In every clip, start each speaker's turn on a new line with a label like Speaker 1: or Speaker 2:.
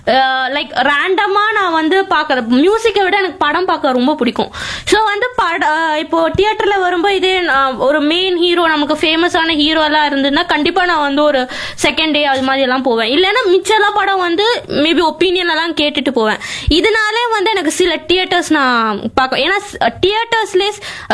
Speaker 1: Like ரேண்டமா நான் வந்து பாக்குற மியூசிக்கை விட எனக்கு படம் பார்க்க ரொம்ப பிடிக்கும் ஸோ வந்து பட அஹ், இப்போ தியேட்டர்ல வரும்போது இதே நான் ஒரு மெயின் ஹீரோ நமக்கு ஃபேமஸான ஹீரோ எல்லாம் இருந்ததுன்னா கண்டிப்பா நான் வந்து ஒரு செகண்ட் டே அது மாதிரி எல்லாம் போவேன் இல்லைன்னா மிச்செல்லாம் படம் வந்து மேபி ஒப்பீனியன் எல்லாம் கேட்டுட்டு போவேன் இதனாலே வந்து எனக்கு சில தியேட்டர்ஸ் நான் பார்க்க ஏன்னா தியேட்டர்ஸ்லேயே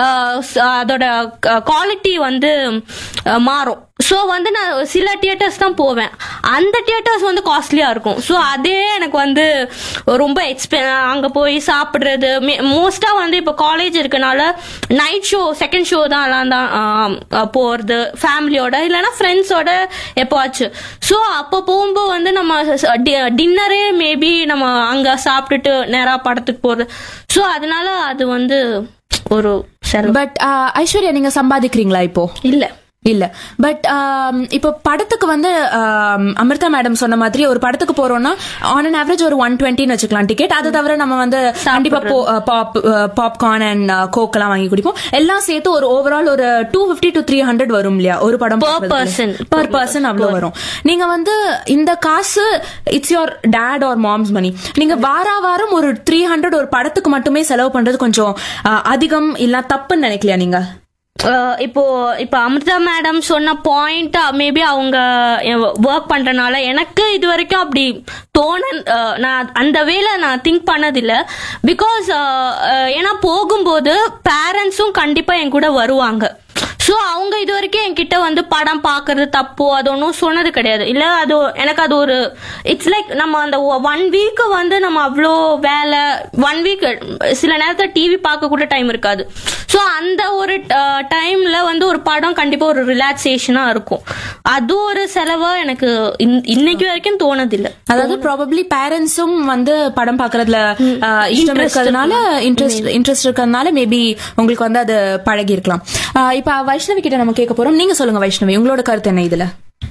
Speaker 1: அதோட குவாலிட்டி வந்து அஹ், மாறும் ஸோ வந்து நான் சில தியேட்டர்ஸ் தான் போவேன் அந்த தியேட்டர்ஸ் வந்து காஸ்ட்லியா இருக்கும் ஸோ அதே எனக்கு வந்து ரொம்ப எக்ஸ்பெ அங்கே போய் சாப்பிட்றது மோஸ்டா வந்து இப்போ காலேஜ் இருக்கனால நைட் ஷோ செகண்ட் ஷோ தான் எல்லாம் தான் ஆம், அஹ், போறது ஃபேமிலியோட இல்லைன்னா ஃப்ரெண்ட்ஸோட எப்போவாச்சும் ஸோ அப்போ போகும்போது வந்து நம்ம டின்னரே மேபி நம்ம அங்கே சாப்பிட்டுட்டு நேராக படத்துக்கு போகிறது ஸோ அதனால அது வந்து ஒரு செலவு
Speaker 2: பட் ஐஸ்வர்யா நீங்க சம்பாதிக்கிறீங்களா இப்போ
Speaker 1: இல்லை
Speaker 2: இல்ல பட் இப்போ படத்துக்கு வந்து ஆம், அமிர்தா மேடம் சொன்ன மாதிரி ஒரு படத்துக்கு போறோம்னா ஆன் அன் ஆவரேஜ் ஒரு ஒன் டுவெண்ட்டின்னு வச்சுக்கலாம் டிக்கெட் அதை தவிர நம்ம வந்து கண்டிப்பா பாப் பாப்கார்ன் அண்ட் கோக் எல்லாம் வாங்கி குடிப்போம் எல்லாம் சேர்த்து ஒரு ஓவரால் ஒரு two fifty to three hundred வரும் இல்லையா ஒரு படம்
Speaker 1: Per person.
Speaker 2: பர் பர்சன் அவ்வளவு வரும் நீங்க வந்து இந்த காசு it's your dad or mom's money நீங்க வாரா வாரம் ஒரு த்ரீ ஹண்ட்ரட் ஒரு படத்துக்கு மட்டுமே செலவு பண்றது கொஞ்சம் ஆ, அதிகம் இல்ல தப்புன்னு நினைக்கலையா நீங்க
Speaker 1: அஹ் இப்போ இப்போ அமிர்தா மேடம் சொன்ன பாயிண்ட் மேபி அவங்க ஒர்க் பண்றனால எனக்கு இது வரைக்கும் அப்படி தோண அஹ் நான் அந்த வேலை நான் திங்க் பண்ணதில்ல பிகாஸ் ஏன்னா போகும்போது பேரண்ட்ஸும் கண்டிப்பா என் கூட வருவாங்க ஸோ அவங்க இது வரைக்கும் என்கிட்ட வந்து படம் பார்க்கறது தப்பு அது ஒன்றும் சொன்னது கிடையாது இல்லை அது எனக்கு அது ஒரு இட்ஸ் லைக் நம்ம அந்த ஒன் வீக்கு வந்து நம்ம அவ்வளோ வேலை ஒன் வீக் சில நேரத்தில் டிவி பார்க்க கூட டைம் இருக்காது ஸோ அந்த ஒரு டைம்ல வந்து ஒரு படம் கண்டிப்பா ஒரு ரிலாக்ஸேஷனா இருக்கும் அது ஒரு செலவா எனக்கு இன்- இன்னைக்கு வரைக்கும் தோணதில்லை
Speaker 2: அதாவது ப்ராபப்ளி பேரண்ட்ஸும் வந்து படம் பாக்குறதுல ஆ, இஷ்டம்
Speaker 1: Interest
Speaker 2: இருக்கிறதுனால இன்ட்ரெஸ்ட் இன்ட்ரெஸ்ட் இருக்கிறதுனால மேபி உங்களுக்கு வந்து அது பழகி இருக்கலாம் ஆ, இப்ப வைஷ்ணவி கிட்ட நம்ம கேட்க போறோம் நீங்க சொல்லுங்க வைஷ்ணவி உங்களோட கருத்து என்ன இதுல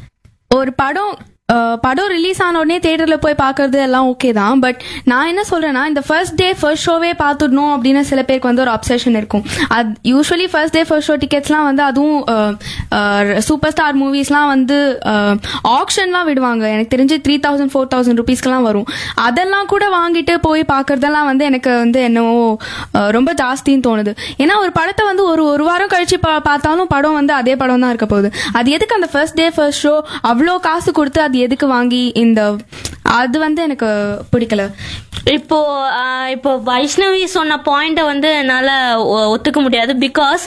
Speaker 3: ஒரு படம் அஹ், படம் ரிலீஸ் ஆன உடனே தேட்டர்ல போய் பார்க்கறது எல்லாம் ஓகே தான் பட் நான் என்ன சொல்றேன்னா இந்த ஃபர்ஸ்ட் டே ஃபர்ஸ்ட் ஷோவே பார்த்துடணும் அப்படின்னு சில பேருக்கு வந்து ஒரு அப்சஷன் இருக்கும் அது usually first day first show டிக்கெட்ஸ்லாம் வந்து அதுவும் சூப்பர் ஸ்டார் மூவிஸ்லாம் வந்து ஆப்ஷன்லாம் விடுவாங்க எனக்கு தெரிஞ்சு த்ரீ தௌசண்ட் ஃபோர் தௌசண்ட் ருபீஸ்க்குலாம் வரும் அதெல்லாம் கூட வாங்கிட்டு போய் பார்க்கறதெல்லாம் வந்து எனக்கு வந்து என்னவோ அஹ், ரொம்ப ஜாஸ்தின்னு தோணுது ஏன்னா ஒரு படத்தை வந்து ஒரு ஒரு வாரம் கழிச்சு பா- பார்த்தாலும் படம் வந்து அதே படம் தான் இருக்க போகுது அது எதுக்கு அந்த ஃபர்ஸ்ட் டே ஃபர்ஸ்ட் ஷோ அவ்வளோ காசு கொடுத்து அது எதுக்கு வாங்கி இந்த அது வந்து எனக்கு பிடிக்கல
Speaker 1: இப்போ ஆஹ், இப்போ வைஷ்ணவி சொன்ன பாயிண்ட வந்து என்னால ஒ- ஒத்துக்க முடியாது பிகாஸ்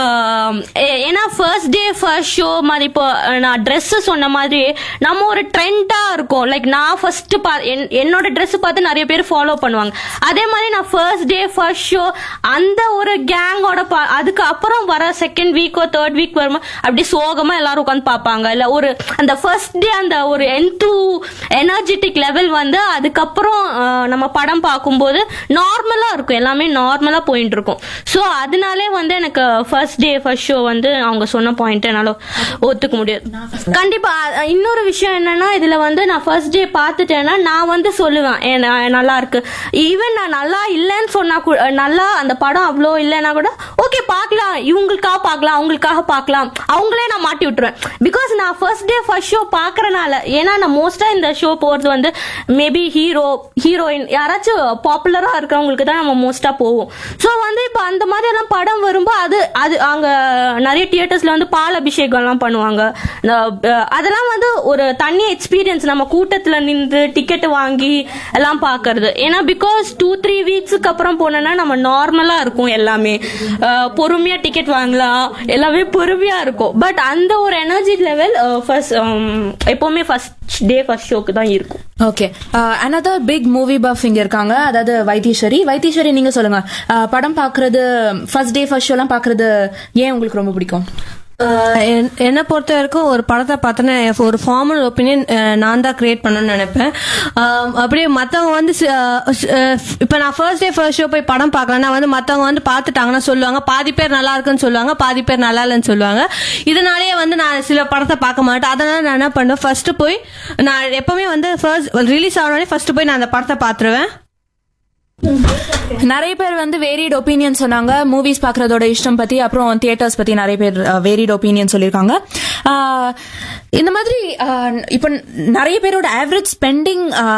Speaker 1: ஏன்னா ஃபர்ஸ்ட் டே ஃபர்ஸ்ட் ஷோ மாதிரி இப்போ அஹ், நான் Dress சொன்ன மாதிரி நம்ம ஒரு ட்ரெண்டா இருக்கும் லைக் நான் ஃபர்ஸ்ட் பா என்- என்னோட Dress பார்த்து நிறைய பேர் ஃபாலோ பண்ணுவாங்க அதே மாதிரி நான் ஃபர்ஸ்ட் டே ஃபர்ஸ்ட் ஷோ அந்த ஒரு கேங்கோட பா அதுக்கு அப்புறம் வர செகண்ட் வீக்கோ தேர்ட் வீக் வரும்போது அப்படி சோகமா எல்லாரும் உட்காந்து பார்ப்பாங்க இல்ல ஒரு அந்த ஃபர்ஸ்ட் டே அந்த ஒரு என்தூ எனர்ஜெட்டிக் லெவல் வந்து அதுக்கப்புறம் அஹ், நம்ம படம் பார்க்கும்போது நார்மலா இருக்கும் எல்லாமே நார்மலா போயிட்டு இருக்கும் ஸோ அதனாலே வந்து எனக்கு ஃபர்ஸ்ட் டே ஃபர்ஸ்ட் ஷோ வந்து அவங்க சொன்ன பாயிண்ட் என்னால ஒத்துக்க முடியாது கண்டிப்பா அஹ், இன்னொரு விஷயம் என்னன்னா இதுல வந்து நான் ஃபர்ஸ்ட் டே பார்த்துட்டேன்னா நான் வந்து சொல்லுவேன் "ஏ, நான் நல்லா இருக்கு ஈவன் நான் நல்லா இல்லைன்னு சொன்னா கூட நல்லா அந்த படம் அவ்வளோ இல்லைன்னா கூட ஓகே பார்க்கலாம் இவங்களுக்காக பார்க்கலாம் அவங்களுக்காக பார்க்கலாம் அவங்களே நான் மாட்டி விட்டுருவேன் பிகாஸ் நான் ஃபர்ஸ்ட் டே ஃபர்ஸ்ட் ஷோ பார்க்கறனால ஏன்னா நான் மோஸ்டா இந்த ஷோ போறது வந்து மேபி ஹீரோ ஹீரோயின் யாராச்சும் பாப்புலரா இருக்கிறவங்களுக்கு தான் நம்ம மோஸ்டா போவோம் ஸோ வந்து இப்போ அந்த மாதிரி எல்லாம் படம் வரும்போது அது அது அங்க நிறைய தியேட்டர்ஸ்ல வந்து பால் அபிஷேகம் எல்லாம் பண்ணுவாங்க அஹ் அதெல்லாம் வந்து ஒரு தனி எக்ஸ்பீரியன்ஸ் நம்ம கூட்டத்துல நின்று டிக்கெட் வாங்கி எல்லாம் பார்க்கிறது ஏன்னா பிகாஸ் டூ த்ரீ வீக்ஸுக்கு அப்புறம் போனோம்னா நம்ம நார்மலா இருக்கும் எல்லாமே அஹ் பொறுமையா டிக்கெட் வாங்கலாம் எல்லாமே பொறுமையா இருக்கும் பட் அந்த ஒரு எனர்ஜி லெவல் ஃபர்ஸ்ட் எப்பவுமே ஃபர்ஸ்ட் டே ஃபர்ஸ்ட் ஷோக்கு தான் இருக்கும்
Speaker 2: okay another big movie buff இங்க இருக்காங்க அதாவது வைத்தீஸ்வரி வைத்தீஸ்வரி நீங்க சொல்லுங்க Uh, படம் பாக்குறது ஃபர்ஸ்ட் டே ஃபர்ஸ்ட் ஷோலாம் பாக்குறது ஏன் உங்களுக்கு ரொம்ப பிடிக்கும்
Speaker 4: ஆஹ் என்- என்னை பொறுத்த வரைக்கும் ஒரு படத்தை பார்த்தோன்னா ஒரு ஃபார்மல் ஒப்பீனியன் நான் தான் கிரியேட் பண்ணணும்னு நினைப்பேன் ஆஹ் அப்படியே மற்றவங்க வந்து சி- ஆஹ் சி- ஆஹ் இப்போ நான் ஃபர்ஸ்ட் டே ஃபர்ஸ்ட் ஷோ போய் படம் பார்க்கலன்னா வந்து மற்றவங்க வந்து பார்த்துட்டாங்கன்னா சொல்லுவாங்க பாதி பேர் நல்லா இருக்குன்னு சொல்லுவாங்க பாதி பேர் நல்லா இல்லைன்னு சொல்லுவாங்க இதனாலேயே வந்து நான் சில படத்தை பார்க்க மாட்டேன் அதனால நான் என்ன பண்ணுவேன் ஃபர்ஸ்ட் போய் நான் எப்பவுமே வந்து ஃபர்ஸ்ட் ரிலீஸ் ஆனோடனே ஃபர்ஸ்ட் போய் நான் அந்த படத்தை பார்த்துருவேன்
Speaker 2: நிறைய பேர் வந்து வேரிட் ஒப்பீனியன் சொன்னாங்க மூவிஸ் பாக்குறதோட இஷ்டம் பத்தி அப்புறம் தியேட்டர்ஸ் பத்தி நிறைய பேர் வேரிட் ஒப்பீனியன் சொல்லியிருக்காங்க Uh, இந்த மாதிரி uh, இப்ப நிறைய பேரோட ஆவரேஜ் ஸ்பெண்டிங்